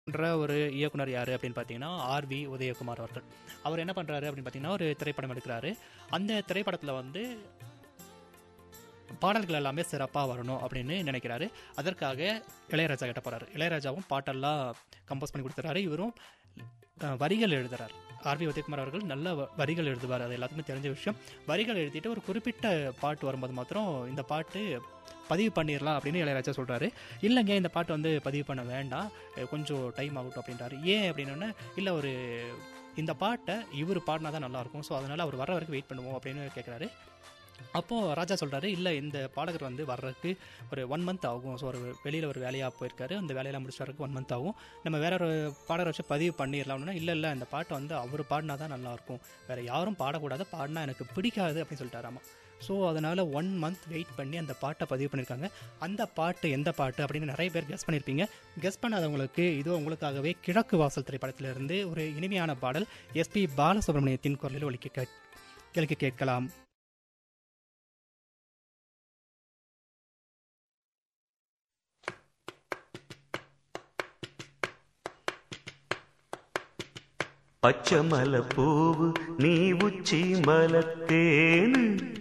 பண்ற ஒரு இயக்குனர் யாரு அப்படின்னு பார்த்தீங்கன்னா ஆர்வி உதயகுமார் அவர்கள் அவர் என்ன பண்றாரு அப்படின்னு பார்த்தீங்கன்னா ஒரு திரைப்படம் எடுக்கிறாரு அந்த திரைப்படத்தில் வந்து பாடல்கள் எல்லாமே சிறப்பாக வரணும் அப்படின்னு நினைக்கிறாரு அதற்காக இளையராஜா கிட்ட போறாரு இளையராஜாவும் பாட்டெல்லாம் கம்போஸ் பண்ணி கொடுத்துறாரு இவரும் அஹ், வரிகள் எழுதுறாரு ஆர்வி உதயகுமார் அவர்கள் நல்ல வ- வரிகள் எழுதுவார் அது எல்லாத்துக்குமே தெரிஞ்ச விஷயம் வரிகள் எழுதிட்டு ஒரு குறிப்பிட்ட பாட்டு வரும்போது மாத்திரம் இந்த பாட்டு பதிவு பண்ணிடலாம் அப்படின்னு இளையராஜா சொல்றாரு இல்லைங்க இந்த பாட்டு வந்து பதிவு பண்ண வேண்டாம் அஹ், கொஞ்சம் டைம் ஆகட்டும் அப்படின்றாரு ஏன் அப்படின்னு இல்லை ஒரு இந்த பாட்டை இவர் பாடினா தான் நல்லாயிருக்கும் ஸோ அதனால் அவர் வர வரைக்கும் வெயிட் பண்ணுவோம் அப்படின்னு கேட்குறாரு அப்போது ராஜா சொல்கிறாரு இல்லை இந்த பாடகர் வந்து வர்றதுக்கு ஒரு ஒன் மந்த் ஆகும் ஸோ ஒரு வெளியில் ஒரு வேலையாக போயிருக்காரு அந்த வேலையெல்லாம் முடிச்சு வரதுக்கு ஒன் மந்த் ஆகும் நம்ம வேற ஒரு பாடகரை வச்சு பதிவு பண்ணிடலாம்னா இல்லை இல்லை இந்த பாட்டை வந்து அவர் பாடினா தான் நல்லாயிருக்கும் வேறு யாரும் பாடக்கூடாது பாடினா எனக்கு பிடிக்காது அப்படின்னு சொல்லிட்டாராமா ஸோ அதனால் ஒன் மந்த் வெயிட் பண்ணி அந்த பாட்டை பதிவு பண்ணியிருக்காங்க அந்த பாட்டு எந்த பாட்டு அப்படின்னு நிறைய பேர் கெஸ் பண்ணியிருப்பீங்க கெஸ் பண்ணாதவங்களுக்கு இதோ உங்களுக்காகவே கிழக்கு வாசல் திரைப்படத்திலிருந்து ஒரு இனிமையான பாடல் எஸ்பி பாலசுப்ரமணியத்தின் குரலில் ஒலிக்க கேட்- கேட்க கேட்கலாம் പച്ചമല പൂവ് നീ ഉച്ചി മലത്തേന്